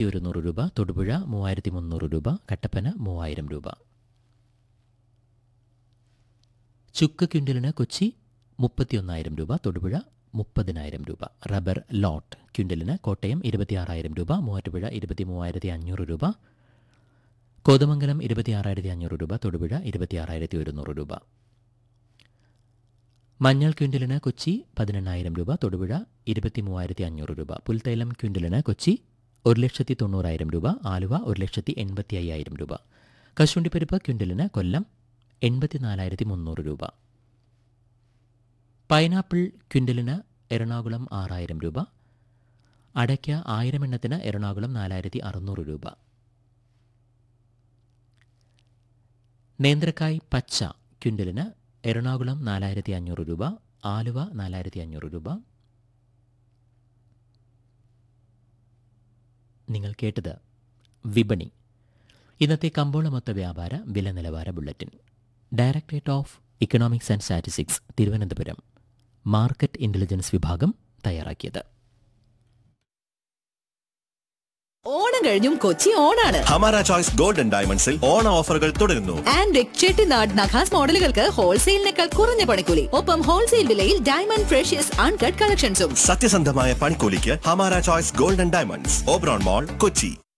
ഒരുന്നൂറ് രൂപ തൊടുപുഴ മൂവായിരത്തി മുന്നൂറ് രൂപ കട്ടപ്പന മൂവായിരം രൂപ ചുക്ക് ക്വിൻ്റലിന് കൊച്ചി മുപ്പത്തിയൊന്നായിരം രൂപ തൊടുപുഴ മുപ്പതിനായിരം രൂപ റബ്ബർ ലോട്ട് ക്വിൻ്റലിന് കോട്ടയം ഇരുപത്തിയാറായിരം രൂപ മൂവാറ്റുപുഴ ഇരുപത്തി മൂവായിരത്തി അഞ്ഞൂറ് രൂപ കോതമംഗലം ഇരുപത്തിയാറായിരത്തി അഞ്ഞൂറ് രൂപ തൊടുപുഴ ഇരുപത്തിയാറായിരത്തി ഒരുന്നൂറ് രൂപ മഞ്ഞൾ ക്വിൻ്റലിന് കൊച്ചി പതിനെണ്ണായിരം രൂപ തൊടുപുഴ ഇരുപത്തി മൂവായിരത്തി അഞ്ഞൂറ് രൂപ പുൽത്തൈലം ക്വിൻ്റലിന് കൊച്ചി ഒരു ലക്ഷത്തി തൊണ്ണൂറായിരം രൂപ ആലുവ ഒരു ലക്ഷത്തി എൺപത്തി അയ്യായിരം രൂപ കശുവണ്ടിപ്പരിപ്പ് ക്വിൻ്റലിന് കൊല്ലം എൺപത്തിനാലായിരത്തി മുന്നൂറ് രൂപ പൈനാപ്പിൾ ക്വിൻ്റലിന് എറണാകുളം ആറായിരം രൂപ അടയ്ക്ക ആയിരം എണ്ണത്തിന് എറണാകുളം നാലായിരത്തി അറുന്നൂറ് രൂപ നേന്ത്രക്കായ് പച്ച ക്വിൻ്റലിന് എറണാകുളം നാലായിരത്തി അഞ്ഞൂറ് രൂപ ആലുവ നാലായിരത്തി അഞ്ഞൂറ് രൂപ നിങ്ങൾ കേട്ടത് വിപണി ഇന്നത്തെ കമ്പോള മൊത്ത വ്യാപാര വില നിലവാര bulletin directorate of economics and statistics Thiruvananthapuram market intelligence വിഭാഗം തയ്യാറാക്കിയത് ഓണം കഴിഞ്ഞും കൊച്ചി ഓണാണ് ഹമാര ചോയ്സ് ഗോൾഡൻ ഡയമണ്ട്സിൽ ഓണ ഓഫറുകൾ തുടരുന്നു ആൻഡ് ചെട്ടിനാട് നഖാസ് മോഡലുകൾക്ക് ഹോൾസെയിലിനേക്കാൾ കുറഞ്ഞ പണിക്കൂലി ഒപ്പം ഹോൾസെയിൽ വിലയിൽ ഡയമണ്ട് ഫ്രഷ്യസ് അൺകട്ട് കളക്ഷൻസും സത്യസന്ധമായ പണിക്കൂലിക്ക് Hamara choice golden diamonds Oberon mall Kochi